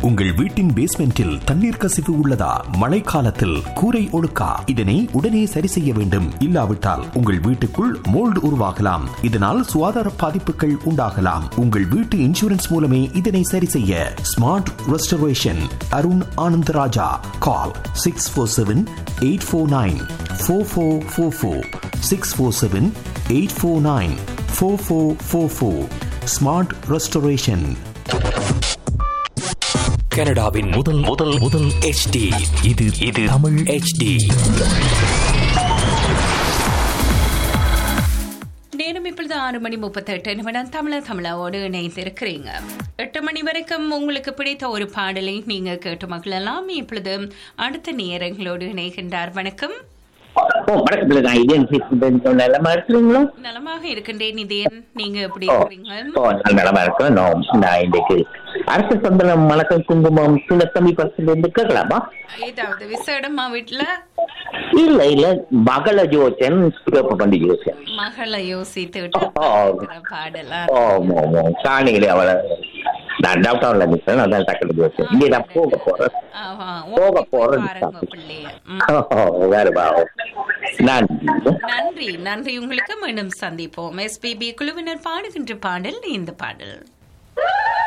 உங்கள் வீட்டின் பேஸ்மெண்டில் தண்ணீர் கசிவு உள்ளதா மழைக்காலத்தில் கூரை ஒழுக்கா இதனை உடனே சரி செய்ய வேண்டும் இல்லாவிட்டால் உங்கள் வீட்டுக்குள் மோல்டு உருவாகலாம் இதனால் சுகாதார பாதிப்புகள் உண்டாகலாம் உங்கள் வீட்டு இன்சூரன்ஸ் மூலமே இதனை சரி செய்ய smart restoration Arun Anandaraja call six four seven eight four nine four four four four six four seven eight four nine four four four four smart restoration கனடாவின் முதல் முதல் முதல் HD இது இது தமிழ் HD நேரம் இப்பொழுது ஆறு மணி முப்பத்தெட்டு நிமிடம் தமிழ தமிழாவோடு இணைந்திருக்கிறீங்க எட்டு மணி வரைக்கும் உங்களுக்கு பிடித்த ஒரு பாடலை நீங்க கேட்டு மகிழலாம் இப்பொழுது அடுத்த நேரங்களோடு இணைகின்றார் வணக்கம் ஓ வணக்கத்துல நான் இதயம் பேசுறேன் நிலமா இருக்கிறீங்களா நலமாக இருக்கின்றேன் இதேன் நீங்க எப்படி ஓ இருக்கிறீங்க ஓ நான் நிலமா இருக்கேன் நான் நான் இன்னைக்கு அரசு சந்தனம் மலக்கம் குங்குமம் சின்ன தம்பி பசங்க இருந்து கேட்கலாமா ஏதாவது விசேடமா வீட்டுல இல்ல இல்ல மகள ஜோசன் சிவப்பு பண்டி ஜோசன் மகளை யோசித்து ஓ. விட்டு பாடலா ஆமா ஆமா சாணிகளே அவளை நான் டாக்டர்ல நிற்கிறேன் அதான் டக்குனு ஜோசன் இங்கே நான் போக போறேன் ஆமா, போக ஓடி போய் போறேன் பாருங்க பிள்ளைய ம். ஓ, வேற வா நான் நன்றி நன்றி உங்களுக்கு மீண்டும் சந்திப்போம் எஸ்பிபி குழுவினர் பாடுகின்ற பாடல் இந்த பாடல்